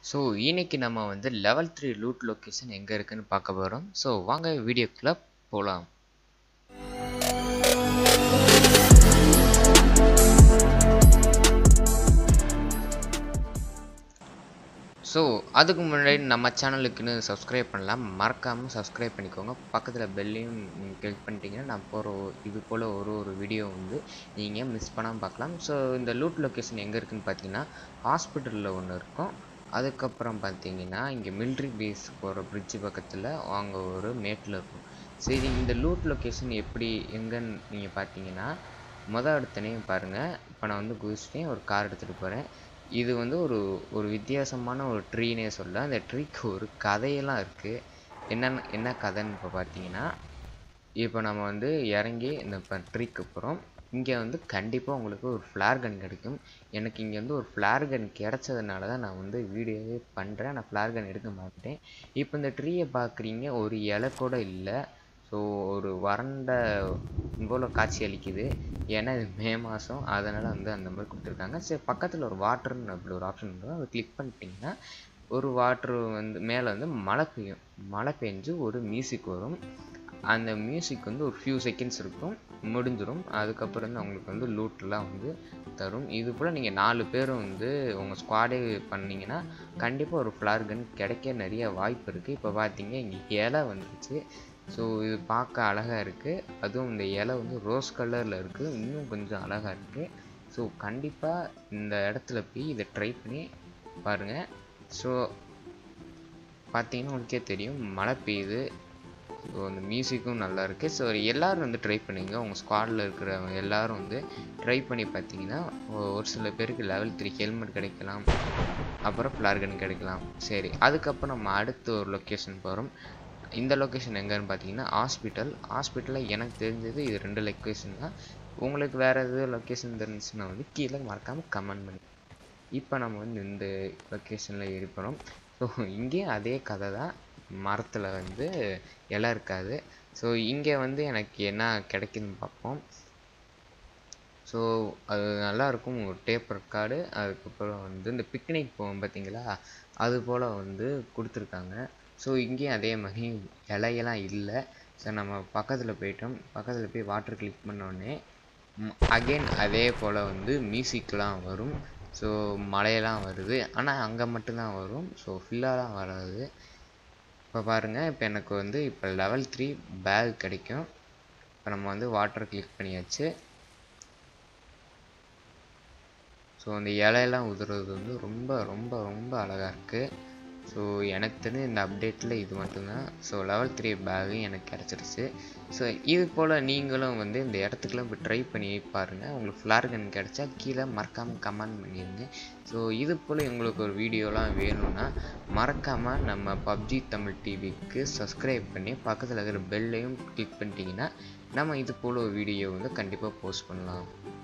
so இன்னைக்கு நம்ம வந்து லெவல் த்ரீ லூட் லொக்கேஷன் எங்கே இருக்குன்னு பார்க்க போகிறோம் ஸோ வாங்க வீடியோக்குள்ளே போகலாம் ஸோ அதுக்கு முன்னாடி நம்ம சேனலுக்குன்னு சப்ஸ்கிரைப் பண்ணலாம் மறக்காமல் சப்ஸ்கிரைப் பண்ணிக்கோங்க பக்கத்தில் பெல்லையும் நீங்கள் கிளிக் பண்ணிட்டீங்கன்னா நான் போகிற இது போல் ஒரு ஒரு வீடியோ வந்து நீங்கள் மிஸ் பண்ணாமல் பார்க்கலாம் ஸோ இந்த லூட் லொக்கேஷன் எங்கே இருக்குன்னு பார்த்தீங்கன்னா ஹாஸ்பிட்டலில் ஒன்று இருக்கும் அதுக்கப்புறம் பார்த்தீங்கன்னா இங்கே மிலிட்ரி பேஸ் போகிற பிரிட்ஜு பக்கத்தில் அங்கே ஒரு மேட்டில் இருக்கும் சரி இந்த லூட் லொக்கேஷன் எப்படி எங்கன்னு நீங்கள் பார்த்தீங்கன்னா மொதல் எடுத்தனே பாருங்கள் இப்போ நான் வந்து குதிச்சிட்டேன் ஒரு கார் எடுத்துகிட்டு போகிறேன் இது வந்து ஒரு ஒரு வித்தியாசமான ஒரு ட்ரீனே சொல்ல அந்த ட்ரீக்கு ஒரு கதையெல்லாம் இருக்குது என்னென்ன என்ன கதைன்னு இப்போ பார்த்தீங்கன்னா இப்போ நம்ம வந்து இறங்கி இந்த இப்போ ட்ரீக்கு போகிறோம் இங்கே வந்து கண்டிப்பாக உங்களுக்கு ஒரு ஃப்ளார் கன் கிடைக்கும் எனக்கு இங்கே வந்து ஒரு ஃப்ளார் கன் கிடச்சதுனால தான் நான் வந்து வீடியோவே பண்ணுறேன் நான் ஃப்ளார் கன் எடுக்க மாட்டேன் இப்போ இந்த ட்ரீயை பார்க்குறீங்க ஒரு இலை கூட இல்லை ஸோ ஒரு வறண்ட போல் காட்சி அளிக்குது ஏன்னா இது மே மாதம் அதனால் வந்து அந்த மாதிரி கொடுத்துருக்காங்க சரி பக்கத்தில் ஒரு வாட்டர்னு அப்படி ஒரு ஆப்ஷன் இருக்கும் அதை கிளிக் பண்ணிட்டீங்கன்னா ஒரு வாட்ரு வந்து மேலே வந்து மழை பெய்யும் மழை பெஞ்சு ஒரு மியூசிக் வரும் அந்த மியூசிக் வந்து ஒரு ஃபியூ செகண்ட்ஸ் இருக்கும் முடிஞ்சிடும் அதுக்கப்புறம் வந்து அவங்களுக்கு வந்து லூட்லாம் வந்து தரும் இது போல் நீங்கள் நாலு பேரும் வந்து உங்கள் ஸ்குவாடே பண்ணிங்கன்னா கண்டிப்பாக ஒரு ஃப்ளார் கன் கிடைக்க நிறைய வாய்ப்பு இருக்குது இப்போ பார்த்தீங்க இங்கே இலை வந்துருச்சு ஸோ இது பார்க்க அழகாக இருக்குது அதுவும் இந்த இலை வந்து ரோஸ் கலரில் இருக்குது இன்னும் கொஞ்சம் அழகாக இருக்குது ஸோ கண்டிப்பாக இந்த இடத்துல போய் இதை ட்ரை பண்ணி பாருங்கள் ஸோ பார்த்தீங்கன்னா உங்களுக்கே தெரியும் மழை பெய்யுது ஸோ அந்த மியூசிக்கும் நல்லா இருக்குது ஸோ எல்லோரும் வந்து ட்ரை பண்ணுங்க உங்கள் ஸ்குவாடில் இருக்கிறவங்க எல்லோரும் வந்து ட்ரை பண்ணி பார்த்தீங்கன்னா ஒரு சில பேருக்கு லெவல் த்ரீ ஹெல்மெட் கிடைக்கலாம் அப்புறம் ஃப்ளார்கன் கிடைக்கலாம் சரி அதுக்கப்புறம் நம்ம அடுத்த ஒரு லொக்கேஷன் போகிறோம் இந்த லொக்கேஷன் எங்கன்னு பார்த்தீங்கன்னா ஹாஸ்பிட்டல் ஹாஸ்பிட்டலில் எனக்கு தெரிஞ்சது இது ரெண்டு லொக்கேஷன் தான் உங்களுக்கு வேறு எதுவும் லொக்கேஷன் தெரிஞ்சுன்னா வந்து கீழே மறக்காமல் கமெண்ட் பண்ணி இப்போ நம்ம வந்து இந்த லொக்கேஷனில் இருக்கிறோம் ஸோ இங்கேயும் அதே கதை தான் மரத்தில் வந்து இலை இருக்காது ஸோ இங்கே வந்து எனக்கு என்ன கிடைக்குதுன்னு பார்ப்போம் ஸோ அது நல்லாயிருக்கும் ஒரு டேப் ரெக்கார்டு அதுக்கப்புறம் வந்து இந்த பிக்னிக் போவோம் பார்த்தீங்களா அது போல் வந்து கொடுத்துருக்காங்க ஸோ இங்கேயும் அதே மாதிரி இலையெல்லாம் இல்லை ஸோ நம்ம பக்கத்தில் போயிட்டோம் பக்கத்தில் போய் வாட்டர் கிளிக் பண்ணோடனே அகெயின் அதே போல் வந்து மியூசிக்லாம் வரும் ஸோ மழையெல்லாம் வருது ஆனால் அங்கே மட்டும்தான் வரும் ஸோ ஃபில்லாலாம் வராது இப்போ பாருங்கள் இப்போ எனக்கு வந்து இப்போ லெவல் த்ரீ பேக் கிடைக்கும் இப்போ நம்ம வந்து வாட்டர் கிளிக் பண்ணியாச்சு ஸோ அந்த இலையெல்லாம் உதுறது வந்து ரொம்ப ரொம்ப ரொம்ப அழகாக இருக்குது ஸோ எனக்கு தெரிஞ்ச இந்த அப்டேட்டில் இது மட்டும்தான் ஸோ லெவல் த்ரீ பேகும் எனக்கு கிடச்சிருச்சு ஸோ இது போல் நீங்களும் வந்து இந்த இடத்துக்குலாம் இப்போ ட்ரை பண்ணி பாருங்கள் உங்களுக்கு ஃப்ளார் கன் கிடச்சா கீழே மறக்காமல் கமெண்ட் பண்ணிடுங்க ஸோ இது போல் உங்களுக்கு ஒரு வீடியோலாம் வேணும்னா மறக்காமல் நம்ம பப்ஜி தமிழ் டிவிக்கு சப்ஸ்கிரைப் பண்ணி பக்கத்தில் இருக்கிற பெல்லையும் கிளிக் பண்ணிட்டீங்கன்னா நம்ம இது போல் ஒரு வீடியோ வந்து கண்டிப்பாக போஸ்ட் பண்ணலாம்